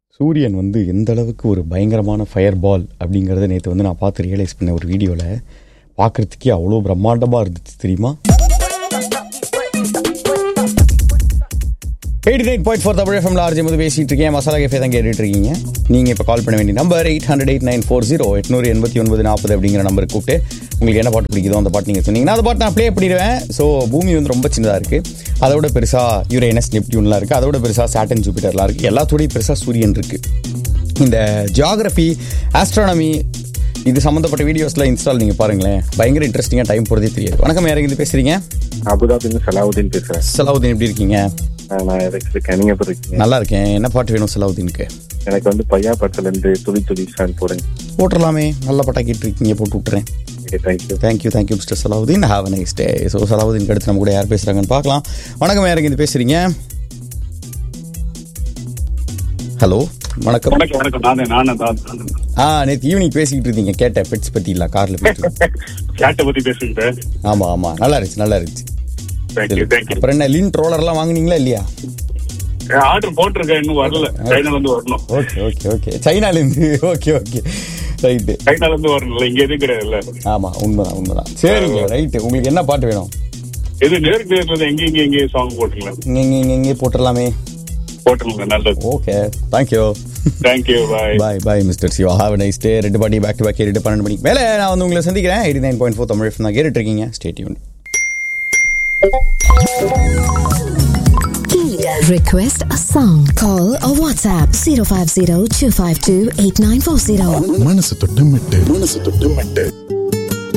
சூரியன் வந்து எந்த அளவுக்கு ஒரு பயங்கரமான ஃபயர் பால் அப்படிங்கிறத நேற்று வந்து நான் பார்த்து ரியலைஸ் பண்ண ஒரு வீடியோவில் பார்க்குறதுக்கே அவ்வளோ பிரம்மாண்டமாக இருந்துச்சு தெரியுமா eighty nine point four Tamil எஃப்எம்ல ஆர்ஜி வந்து பேசிட்டு இருக்கேன் மசாலா கேஃபே தான் கேட்டுட்டு இருக்கீங்க நீங்கள் இப்போ கால் பண்ண வேண்டிய number eight hundred eight nine four zero எட்நூறு எண்பத்தி ஒன்பது நாற்பது அப்படிங்கிற நம்பருக்கு கூப்பிட்டு உங்களுக்கு என்ன பாட்டு பிடிக்குதோ அந்த பாட்டு நீங்கள் சொன்னீங்கன்னா அந்த பாட்டு நான் ப்ளே பண்ணிடுவேன் ஸோ பூமி வந்து ரொம்ப சின்னதாக இருக்குது அதோட பெருசாக யுரேனஸ் நெப்டியூன்லாம் இருக்குது அதோட பெருசாக சாட்டன் ஜூபிட்டர்லாம் இருக்குது எல்லாத்தோடய பெருசாக சூரியன் இருக்குது இந்த ஜியாகிரஃபி ஆஸ்ட்ரானமி இது சம்மந்தப்பட்ட வீடியோஸ்லாம் இன்ஸ்டால் நீங்கள் பாருங்களேன் பயங்கர இன்ட்ரெஸ்டிங்காக டைம் போகிறதே தெரியாது வணக்கம் யாரும் இருந்து பேசுகிறீங்க அபுதாபின்னு சலாவுதீன் பேசுறேன் சலாவுதீன் எப்படி இருக்கீங்க ஆஹ் நான் எதுக்கு இருக்கேன் நீங்க எப்படி இருக்கீங்க நல்லா இருக்கேன் என்ன பாட்டு வேணும் சலாவுதீனுக்கு எனக்கு வந்து பையா படத்துல இருந்து துளி துளி சான் போடுங்க போட்டுடலாமே நல்ல பட்டா கேட்டிருக்கீங்க போட்டு விட்டுறேன் thank you thank you thank you mister Salahuddin have a nice day so Salahuddin அடுத்து நம்ம கூட யார் பேசுகிறாங்கன்னு பார்க்கலாம் வணக்கம் யாருங்க இது பேசுகிறீங்க ஹலோ வணக்கம் வணக்கம் வணக்கம் நானே நானே தான் ஆ நேற்று ஈவினிங் பேசிக்கிட்டு இருந்தீங்க கேட்டேன் பெட்ஸ் பற்றி இல்லை காரில் போயிட்டு கேட்டை பத்தி பேசுகிட்டேன் ஆமாம் ஆமாம் நல்லா இருந்துச்சு நல்லா இருந்துச்சு தேங்க்யூ தேங்க்யூ அப்புறம் என்ன லின் ட்ரோலர்லாம் வாங்குனீங்களா இல்லையா ஆர்டர் போட்டிருக்கேன் இன்னும் வரல சைனால இருந்து வரணும் ஓகே ஓகே ஓகே சைனாலேருந்து ஓகே ஓகே ரைட்டு சைனால இருந்து வரணும்ல இங்க எதுவும் கிடையாதுல்ல ஆமாம் உண்மைதான் உண்மைதான் சரிங்க ரைட்டு உங்களுக்கு என்ன பாட்டு வேணும் எது நேருக்கு நேர்ல எங்க எங்க எங்க சாங் போட்டுங்களா இங்கே இங்கே இங்கே இங்கே போட்டுடலாமே போட்டுருங்க நல்லது okay thank you thank you bye bye bye mister Siva have nice day ரெண்டு பாட்டி பேக் டு பேக் கேட்டு பன்னெண்டு மணிக்கு மேலே நான் வந்து உங்களை சந்திக்கிறேன் eighty nine point four Tamil தான் கேட்டுட்டு இருக்கீங்க stay tuned Request a song. Call or WhatsApp 050 252 8940. மனசு தொட்டு மெட்டு மனசு தொட்டு மெட்டு